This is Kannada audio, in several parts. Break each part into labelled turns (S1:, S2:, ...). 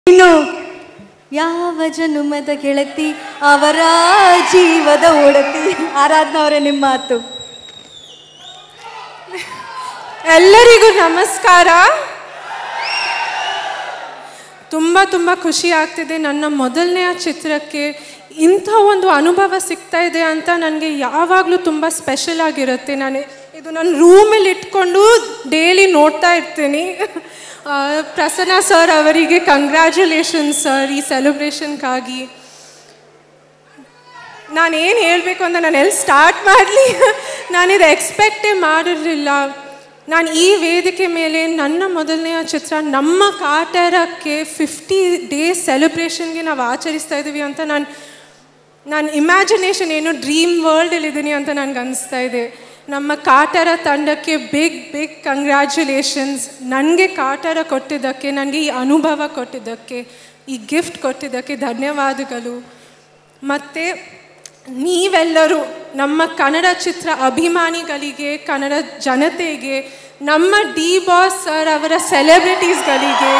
S1: ಇನ್ನು ಯಾವ ಜನುಮದ ಗೆಳತಿ ಅವರ ಜೀವದ ಒಡತಿ ಆರಾಧನಾ ಅವರೇ ನಿಮ್ಮ ಮಾತು
S2: ಎಲ್ಲರಿಗೂ ನಮಸ್ಕಾರ ತುಂಬ ತುಂಬ ಖುಷಿ ಆಗ್ತಿದೆ ನನ್ನ ಮೊದಲನೆಯ ಚಿತ್ರಕ್ಕೆ ಇಂಥ ಒಂದು ಅನುಭವ ಸಿಗ್ತಾ ಇದೆ ಅಂತ ನನಗೆ ಯಾವಾಗಲೂ ತುಂಬ ಸ್ಪೆಷಲ್ ಆಗಿರುತ್ತೆ ನಾನು ಇದು ನನ್ನ ರೂಮಲ್ಲಿ ಇಟ್ಕೊಂಡು ಡೈಲಿ ನೋಡ್ತಾ ಇರ್ತೀನಿ ಆ, ಪ್ರಸನ್ನ ಸರ್ ಅವರಿಗೆ ಕಂಗ್ರ್ಯಾಚುಲೇಷನ್ ಸರ್ ಈ ಸೆಲೆಬ್ರೇಷನ್ಗಾಗಿ ನಾನು ಏನು ಹೇಳಬೇಕು ಅಂತ ನಾನು ಎಲ್ಲಿ ಸ್ಟಾರ್ಟ್ ಮಾಡಲಿ ನಾನಿದು ಎಕ್ಸ್ಪೆಕ್ಟೇ ಮಾಡಿರಲಿಲ್ಲ ನಾನು ಈ ವೇದಿಕೆ ಮೇಲೆ ನನ್ನ ಮೊದಲನೆಯ ಚಿತ್ರ ನಮ್ಮ ಕಾಟರಕ್ಕೆ ಫಿಫ್ಟಿ ಡೇಸ್ ಸೆಲೆಬ್ರೇಷನ್ಗೆ ನಾವು ಆಚರಿಸ್ತಾ ಇದ್ದೀವಿ ಅಂತ ನಾನು ನಾನು ಇಮ್ಯಾಜಿನೇಷನ್ ಏನು ಡ್ರೀಮ್ ವರ್ಲ್ಡಲ್ಲಿದ್ದೀನಿ ಅಂತ ನನಗೆ ಅನಿಸ್ತಾ ಇದೆ ನಮ್ಮ ಕಾಟರ ತಂಡಕ್ಕೆ ಬಿಗ್ ಬಿಗ್ ಕಂಗ್ರ್ಯಾಚುಲೇಷನ್ಸ್ ನನಗೆ ಕಾಟರ ಕೊಟ್ಟಿದ್ದಕ್ಕೆ ನನಗೆ ಈ ಅನುಭವ ಕೊಟ್ಟಿದ್ದಕ್ಕೆ ಈ ಗಿಫ್ಟ್ ಕೊಟ್ಟಿದ್ದಕ್ಕೆ ಧನ್ಯವಾದಗಳು ಮತ್ತು ನೀವೆಲ್ಲರೂ ನಮ್ಮ ಕನ್ನಡ ಚಿತ್ರ ಅಭಿಮಾನಿಗಳಿಗೆ ಕನ್ನಡ ಜನತೆಗೆ ನಮ್ಮ ಡಿ ಬಾಸ್ ಸರ್ ಅವರ ಸೆಲೆಬ್ರಿಟೀಸ್ಗಳಿಗೆ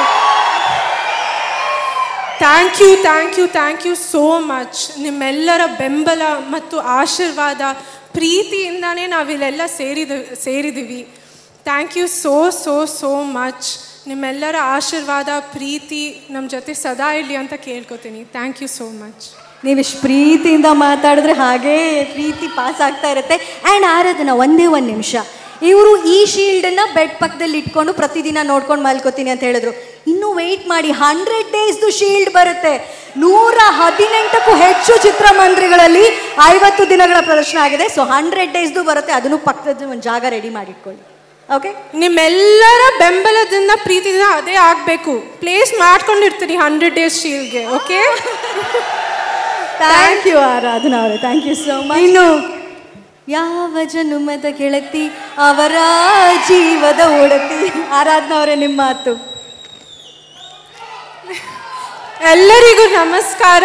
S2: thank you thank you thank you so much ನಿಮ್ಮೆಲ್ಲರ ಬೆಂಬಲ ಮತ್ತು ಆಶೀರ್ವಾದ ಪ್ರೀತಿಯಿಂದನೇ ನಾವಿಲ್ಲೆಲ್ಲ ಸೇರಿದ ಸೇರಿದ್ದೀವಿ thank you so so so much ನಿಮ್ಮೆಲ್ಲರ ಆಶೀರ್ವಾದ ಪ್ರೀತಿ ನಮ್ಮ ಜೊತೆ ಸದಾ ಇರಲಿ ಅಂತ ಕೇಳ್ಕೊತೀನಿ ಥ್ಯಾಂಕ್ ಯು ಸೋ ಮಚ್
S1: ನೀವಿಷ್ಟು ಪ್ರೀತಿಯಿಂದ ಮಾತಾಡಿದ್ರೆ ಹಾಗೇ ಪ್ರೀತಿ ಪಾಸ್ ಆಗ್ತಾ ಇರುತ್ತೆ ಆ್ಯಂಡ್ ಆರಾಧನಾ ಒಂದೇ ಒಂದು ನಿಮಿಷ ಇವರು ಈ ಶೀಲ್ಡನ್ನು ಬೆಡ್ ಪಕ್ಕದಲ್ಲಿ ಇಟ್ಕೊಂಡು ಪ್ರತಿದಿನ ನೋಡ್ಕೊಂಡು ಮಲ್ಕೋತೀನಿ ಅಂತ ಹೇಳಿದ್ರು ಇನ್ನೂ ವೆಯ್ಟ್ ಮಾಡಿ ಹಂಡ್ರೆಡ್ ಡೇಸ್ದು ಶೀಲ್ಡ್ ಬರುತ್ತೆ ನೂರ ಹದಿನೆಂಟಕ್ಕೂ ಹೆಚ್ಚು ಚಿತ್ರಮಂದಿರಗಳಲ್ಲಿ ಐವತ್ತು ದಿನಗಳ ಪ್ರದರ್ಶನ ಆಗಿದೆ ಸೊ ಹಂಡ್ರೆಡ್ ಡೇಸ್ದು ಬರುತ್ತೆ ಅದನ್ನು ಪಕ್ಕದ ಒಂದು ಜಾಗ ರೆಡಿ ಮಾಡಿಟ್ಕೊಳ್ಳಿ ಓಕೆ
S2: ನಿಮ್ಮೆಲ್ಲರ ಬೆಂಬಲದಿಂದ ಪ್ರೀತಿದಿಂದ ಅದೇ ಆಗಬೇಕು ಪ್ಲೇಸ್ ಮಾಡ್ಕೊಂಡಿರ್ತೀನಿ ಹಂಡ್ರೆಡ್ ಡೇಸ್ ಶೀಲ್ಗೆ ಓಕೆ
S1: ಥ್ಯಾಂಕ್ ಯು ಆರಾಧನಾ ಅವರೇ ಥ್ಯಾಂಕ್ ಯು ಸೋ ಮಚ್ ಇನ್ನು ಯಾವ ಜನುಮದ ಗೆಳತಿ ಅವರ ಜೀವದ ಒಡತಿ ಆರಾಧನಾ ಅವರೇ ನಿಮ್ಮ ಮಾತು
S2: ಎಲ್ಲರಿಗೂ ನಮಸ್ಕಾರ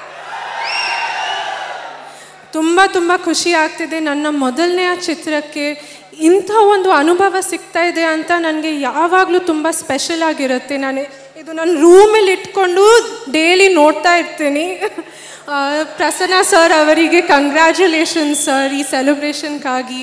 S2: ತುಂಬ ತುಂಬ ಖುಷಿ ಆಗ್ತಿದೆ ನನ್ನ ಮೊದಲನೆಯ ಚಿತ್ರಕ್ಕೆ ಇಂಥ ಒಂದು ಅನುಭವ ಸಿಗ್ತಾ ಇದೆ ಅಂತ ನನಗೆ ಯಾವಾಗಲೂ ತುಂಬ ಸ್ಪೆಷಲ್ ಆಗಿರುತ್ತೆ ನಾನು ಇದು ನನ್ನ ರೂಮಲ್ಲಿ ಇಟ್ಕೊಂಡು ಡೈಲಿ ನೋಡ್ತಾ ಇರ್ತೀನಿ ಆ, ಪ್ರಸನ್ನ ಸರ್ ಅವರಿಗೆ ಕಂಗ್ರ್ಯಾಚುಲೇಷನ್ ಸರ್ ಈ ಸೆಲೆಬ್ರೇಷನ್ಗಾಗಿ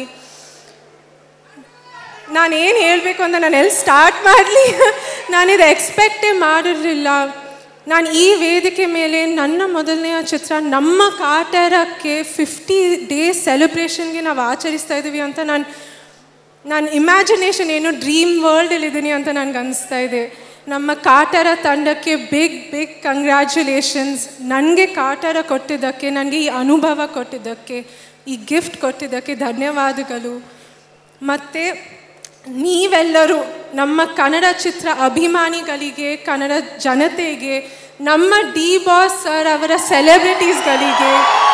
S2: ನಾನು ಏನು ಹೇಳಬೇಕು ಅಂತ ನಾನು ಎಲ್ಲಿ ಸ್ಟಾರ್ಟ್ ಮಾಡಲಿ ನಾನಿದು ಎಕ್ಸ್ಪೆಕ್ಟೇ ಮಾಡಿರಲಿಲ್ಲ ನಾನು ಈ ವೇದಿಕೆ ಮೇಲೆ ನನ್ನ ಮೊದಲನೆಯ ಚಿತ್ರ ನಮ್ಮ ಕಾಟರಕ್ಕೆ ಫಿಫ್ಟಿ ಡೇಸ್ ಸೆಲೆಬ್ರೇಷನ್ಗೆ ನಾವು ಆಚರಿಸ್ತಾ ಇದ್ದೀವಿ ಅಂತ ನಾನು ನಾನು ಇಮ್ಯಾಜಿನೇಷನ್ ಏನು ಡ್ರೀಮ್ ವರ್ಲ್ಡಲ್ಲಿದ್ದೀನಿ ಅಂತ ನನಗೆ ಅನಿಸ್ತಾ ಇದೆ ನಮ್ಮ ಕಾಟರ ತಂಡಕ್ಕೆ ಬಿಗ್ ಬಿಗ್ ಕಂಗ್ರ್ಯಾಚುಲೇಷನ್ಸ್ ನನಗೆ ಕಾಟರ ಕೊಟ್ಟಿದ್ದಕ್ಕೆ ನನಗೆ ಈ ಅನುಭವ ಕೊಟ್ಟಿದ್ದಕ್ಕೆ ಈ ಗಿಫ್ಟ್ ಕೊಟ್ಟಿದ್ದಕ್ಕೆ ಧನ್ಯವಾದಗಳು ಮತ್ತು ನೀವೆಲ್ಲರೂ ನಮ್ಮ ಕನ್ನಡ ಚಿತ್ರ ಅಭಿಮಾನಿಗಳಿಗೆ ಕನ್ನಡ ಜನತೆಗೆ ನಮ್ಮ ಡಿ ಬಾಸ್ ಸರ್ ಅವರ ಸೆಲೆಬ್ರಿಟೀಸ್ಗಳಿಗೆ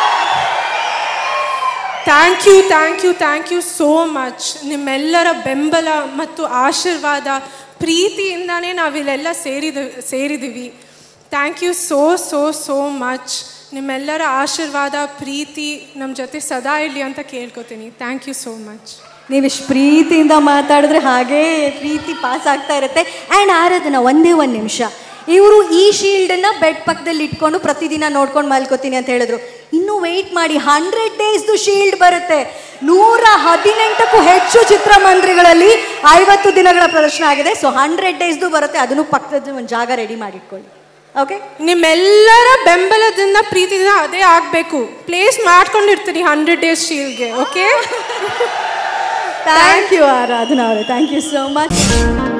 S2: thank you thank you thank you so much ನಿಮ್ಮೆಲ್ಲರ ಬೆಂಬಲ ಮತ್ತು ಆಶೀರ್ವಾದ ಪ್ರೀತಿಯಿಂದನೇ ನಾವಿಲ್ಲೆಲ್ಲ ಸೇರಿದ ಸೇರಿದ್ದೀವಿ thank you so so so much ನಿಮ್ಮೆಲ್ಲರ ಆಶೀರ್ವಾದ ಪ್ರೀತಿ ನಮ್ಮ ಜೊತೆ ಸದಾ ಇರಲಿ ಅಂತ ಕೇಳ್ಕೊತೀನಿ ಥ್ಯಾಂಕ್ ಯು ಸೋ ಮಚ್
S1: ನೀವಿಷ್ಟು ಪ್ರೀತಿಯಿಂದ ಮಾತಾಡಿದ್ರೆ ಹಾಗೇ ಪ್ರೀತಿ ಪಾಸ್ ಆಗ್ತಾ ಇರುತ್ತೆ ಆ್ಯಂಡ್ ಆರಾಧನಾ ಒಂದೇ ಒಂದು ನಿಮಿಷ ಇವರು ಈ ಶೀಲ್ಡನ್ನು ಬೆಡ್ ಪಕ್ಕದಲ್ಲಿ ಇಟ್ಕೊಂಡು ಪ್ರತಿದಿನ ನೋಡ್ಕೊಂಡು ಮಲ್ಕೋತೀನಿ ಅಂತ ಹೇಳಿದ್ರು ಇನ್ನೂ ವೆಯ್ಟ್ ಮಾಡಿ ಹಂಡ್ರೆಡ್ ಡೇಸ್ದು ಶೀಲ್ಡ್ ಬರುತ್ತೆ ನೂರ ಹದಿನೆಂಟಕ್ಕೂ ಹೆಚ್ಚು ಚಿತ್ರಮಂದಿರಗಳಲ್ಲಿ ಐವತ್ತು ದಿನಗಳ ಪ್ರದರ್ಶನ ಆಗಿದೆ ಸೊ ಹಂಡ್ರೆಡ್ ಡೇಸ್ದು ಬರುತ್ತೆ ಅದನ್ನು ಪಕ್ಕದ ಒಂದು ಜಾಗ ರೆಡಿ ಮಾಡಿಟ್ಕೊಳ್ಳಿ ಓಕೆ
S2: ನಿಮ್ಮೆಲ್ಲರ ಬೆಂಬಲದಿಂದ ಪ್ರೀತಿದಿಂದ ಅದೇ ಆಗಬೇಕು ಪ್ಲೇಸ್ ಮಾಡ್ಕೊಂಡಿರ್ತೀನಿ ಹಂಡ್ರೆಡ್ ಡೇಸ್ ಶೀಲ್ಗೆ ಓಕೆ
S1: ಥ್ಯಾಂಕ್ ಯು ಆರಾಧನಾ ಅವರೇ ಥ್ಯಾಂಕ್ ಯು ಸೋ ಮಚ್